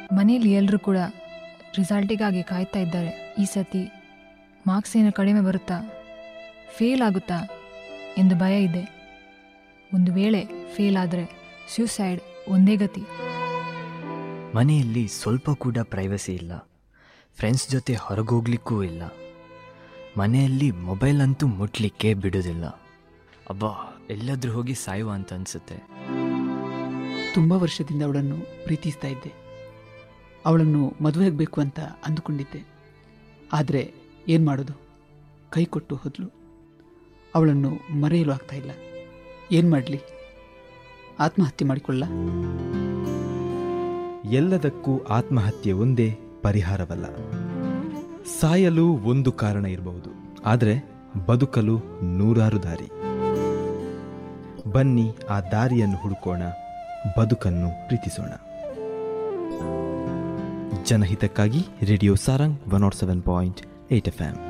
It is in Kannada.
ಮನೆಯಲ್ಲಿ ಎಲ್ಲರೂ ಕೂಡ ರಿಸಲ್ಟಿಗಾಗಿ ಕಾಯ್ತಾ ಇದ್ದಾರೆ ಈ ಸತಿ ಮಾರ್ಕ್ಸ್ ಏನು ಕಡಿಮೆ ಬರುತ್ತಾ ಫೇಲ್ ಆಗುತ್ತಾ ಎಂದು ಭಯ ಇದೆ ಒಂದು ವೇಳೆ ಫೇಲ್ ಆದರೆ ಸ್ಯೂಸೈಡ್ ಒಂದೇ ಗತಿ ಮನೆಯಲ್ಲಿ ಸ್ವಲ್ಪ ಕೂಡ ಪ್ರೈವಸಿ ಇಲ್ಲ ಫ್ರೆಂಡ್ಸ್ ಜೊತೆ ಹೊರಗೋಗ್ಲಿಕ್ಕೂ ಇಲ್ಲ ಮನೆಯಲ್ಲಿ ಮೊಬೈಲ್ ಅಂತೂ ಮುಟ್ಲಿಕ್ಕೆ ಬಿಡೋದಿಲ್ಲ ಅಬ್ಬಾ ಎಲ್ಲಾದ್ರೂ ಹೋಗಿ ಸಾಯುವ ಅಂತ ಅನ್ಸುತ್ತೆ ತುಂಬ ವರ್ಷದಿಂದ ಅವಳನ್ನು ಪ್ರೀತಿಸ್ತಾ ಇದ್ದೆ ಅವಳನ್ನು ಮದುವೆಯಾಗಬೇಕು ಅಂತ ಅಂದುಕೊಂಡಿದ್ದೆ ಆದರೆ ಏನು ಮಾಡೋದು ಕೈ ಕೊಟ್ಟು ಹೋದ್ಲು ಅವಳನ್ನು ಮರೆಯಲು ಆಗ್ತಾ ಇಲ್ಲ ಏನು ಮಾಡಲಿ ಆತ್ಮಹತ್ಯೆ ಮಾಡಿಕೊಳ್ಳ ಎಲ್ಲದಕ್ಕೂ ಆತ್ಮಹತ್ಯೆ ಒಂದೇ ಪರಿಹಾರವಲ್ಲ ಸಾಯಲು ಒಂದು ಕಾರಣ ಇರಬಹುದು ಆದರೆ ಬದುಕಲು ನೂರಾರು ದಾರಿ ಬನ್ನಿ ಆ ದಾರಿಯನ್ನು ಹುಡುಕೋಣ ಬದುಕನ್ನು ಪ್ರೀತಿಸೋಣ ಜನಹಿತಕ್ಕಾಗಿ radio Sarang one nought seven point eight F M